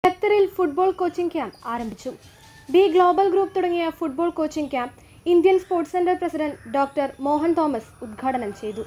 ഖത്തറിൽ football coaching camp ആരംഭിച്ചു B global group തുടങ്ങിയ football coaching camp Indian sports centre president doctor Mohan Thomas ഉദ്ഘാടനം ചെയ്തു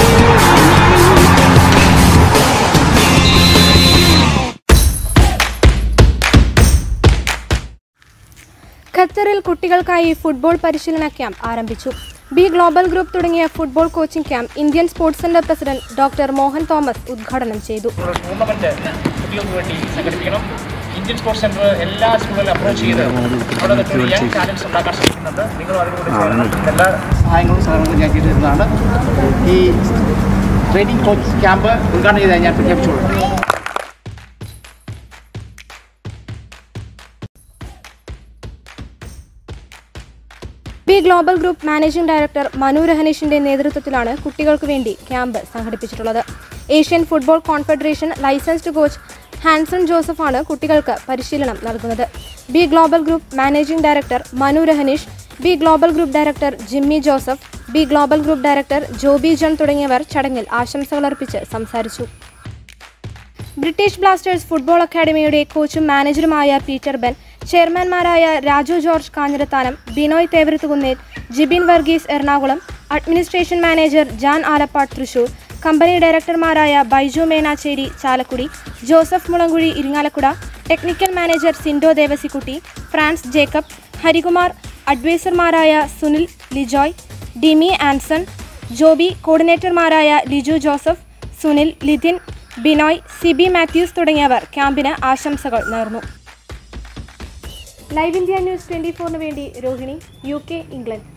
ഖത്തറിൽ കുട്ടികൾക്കായി ഫുട്ബോൾ പരിശീലന ക്യാമ്പ് ആരംഭിച്ചു ബി ഗ്ലോബൽ ഗ്രൂപ്പ് തുടങ്ങിയ football coaching camp Indian sports centre president doctor Mohan Thomas ഉദ്ഘാടനം ചെയ്തു ഒരു ടൂർണമെന്റ് കുട്ടികൾക്ക് വേണ്ടി സംഘടിപ്പിക്കണം ഇന്ത്യൻ സ്പോർട്സ് സെന്റർ എല്ലാ സ്കൂളുകളിലും അപ്രോച്ച് ചെയ്ത് അവിടെ നിന്നൊരു യങ് ടാലൻസ് ഉണ്ടാക്കാൻ ശ്രമിക്കുന്നുണ്ട് നിങ്ങളും അതിലൂടെ ചേരണം എല്ലാ സഹായങ്ങളും സഹകരണങ്ങളും ഞാൻ ചെയ്തിരുന്നതാണ് ഈ ട്രെയിനിങ് കോച്ച് ക്യാമ്പ് ഉദ്ഘാടനം ചെയ്താൽ ഞാൻ പ്രഖ്യാപിച്ചുകൊള്ളു B global group managing director Manu രഹനീഷിന്റെ നേതൃത്വത്തിലാണ് കുട്ടികൾക്ക് വേണ്ടി ക്യാമ്പ് സംഘടിപ്പിച്ചിട്ടുള്ളത് Asian football confederation licensed coach Hanson ജോസഫാണ് കുട്ടികൾക്ക് പരിശീലനം നൽകുന്നത് B global group managing director Manu Rahneesh B global group director Jimmy Joseph B global group director Joby John തുടങ്ങിയവർ ചടങ്ങിൽ ആശംസകളർപ്പിച്ച് സംസാരിച്ചു ബ്രിട്ടീഷ് ബ്ലാസ്റ്റേഴ്സ് ഫുട്ബോൾ അക്കാദമിയുടെ കോച്ചും മാനേജറുമായ പീറ്റർ ബെൻ ചെയർമാൻമാരായ Raju George Kanjirathanam Binoy Thevarathukunnel Jibin Varghese Ernakulam administration manager Jan Alappad Thrissur company ഡയറക്ടർമാരായ Baiju Menachery Chalakudy Joseph Mulankuzhi Irinjalakuda technical manager Sindo Devassikutty Franz Jacob Harikumar അഡ്വൈസർമാരായ സുനിൽ ലിജോയ് ഡിമി ആൻസൺ ജോബി കോർഡിനേറ്റർമാരായ ലിജു ജോസഫ് സുനിൽ ലിതിൻ ബിനോയ് സിബി മാത്യൂസ് തുടങ്ങിയവർ ക്യാമ്പിന് ആശംസകൾ നേർന്നു ലൈവ് ഇന്ത്യ ന്യൂസ് ട്വന്റി ഫോറിന് വേണ്ടി രോഹിണി യു കെ ഇംഗ്ലണ്ട്